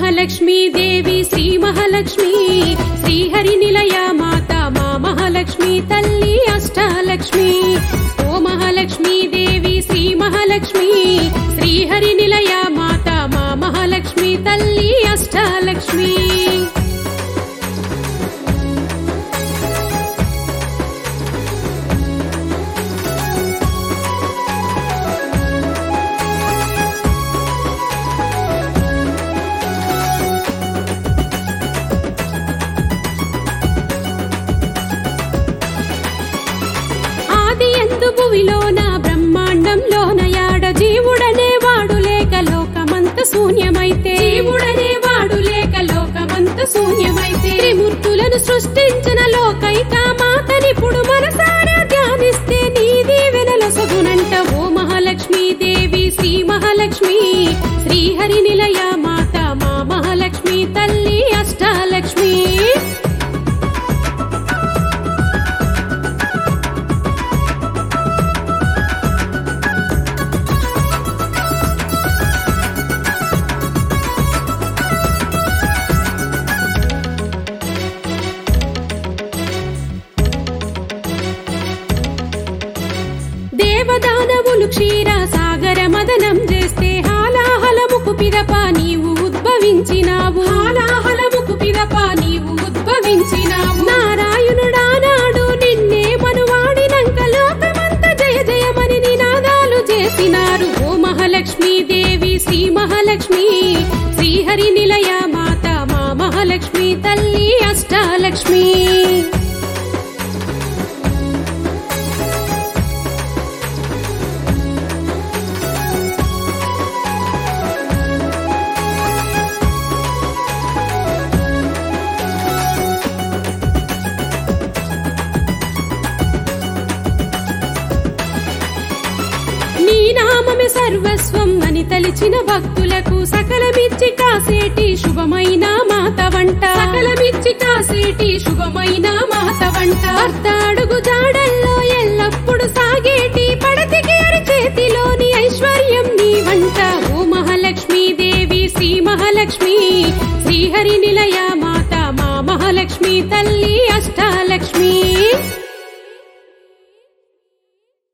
మహాలక్ష్మీ దేవి శ్రీ మహాలక్ష్మి శ్రీహరి నిలయ మాత మా మహాలక్ష్మి తల్లి అష్టాలక్ష్మి ఓ మహాలక్ష్మీ దేవి శ్రీ మహాలక్ష్మి శ్రీహరి నిలయ మాత మా మహాలక్ష్మి తల్లి అష్టాలక్ష్మి ఆది ఎందు భువిలోన బ్రహ్మాండంలోన యాడ జీవుడనే వాడు లేక లోకమంత శూన్యమైతే జీవుడనే వాడు లేక లోకమంత శూన్యమైతే త్రిమూర్తులను సృష్టించిన లోకైక మాతనిప్పుడు మనసారా ధ్యానిస్తే నీ దీవెనల సగునంట ఓ మహాలక్ష్మీ దేవి శ్రీ మహాలక్ష్మి శ్రీహరి నిలయ మాత మా మహాలక్ష్మి తల్లి అష్టాలక్ష్మి దేవదానవులు క్షీర సాగర మదనం చేస్తే హాలాహలముకు పిదప నీవు ఉద్భవించినావు హాలాహలముకు పిదప నీవు ఉద్భవించినావు నారాయణుడానాడు నిన్నే మనువాడినంక లోకమంత జయ జయమని నినాదాలు చేసినారు ఓ మహాలక్ష్మీ దేవి శ్రీ మహాలక్ష్మి శ్రీహరి నిలయ మాత మా మహాలక్ష్మి తల్లి అష్టాలక్ష్మి నీ నామమే సర్వస్వం అని తలిచిన భక్తులకు సకలమిచ్చి కాసేటి శుభమైన మాత వంట సకలమిచ్చి కాసేటి శుభమైన మాత వంట భర్త అడుగు జాడల్లో ఎల్లప్పుడు సాగేటి పడతికి అరిచేతిలోని ఐశ్వర్యం నీ వంట ఓ మహాలక్ష్మీ దేవి శ్రీ మహాలక్ష్మి శ్రీహరి నిలయ